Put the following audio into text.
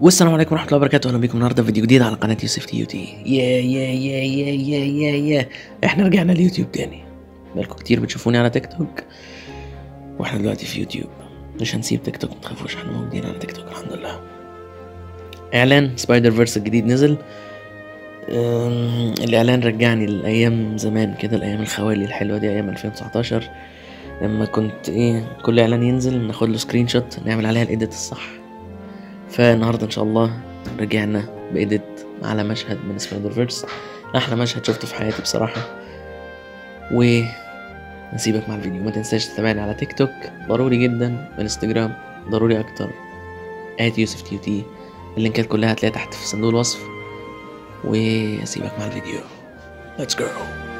والسلام عليكم ورحمة الله وبركاته أهلا بكم النهاردة في فيديو جديد على قناة يوسف تي يو تي يا يا يا يا يا يا يا احنا رجعنا اليوتيوب تاني بقالكم كتير بتشوفوني على تيك توك واحنا دلوقتي في يوتيوب مش هنسيب تيك توك متخافوش احنا موجودين على تيك توك الحمد لله إعلان سبايدر فيرس الجديد نزل أم، الإعلان رجعني لأيام زمان كده الأيام الخوالي الحلوة دي أيام 2019 لما كنت إيه كل إعلان ينزل ناخد له سكرين شوت نعمل عليها الإيديت الصح فالنهارده ان شاء الله رجعنا بايديت على مشهد من سبايدر فيرس احلى مشهد شفته في حياتي بصراحه و نسيبك مع الفيديو ما تنساش تتابعني على تيك توك ضروري جدا وانستجرام ضروري اكتر ات يوسف تي تي اللينكات كلها هتلاقيها تحت في صندوق الوصف واسيبك مع الفيديو Let's go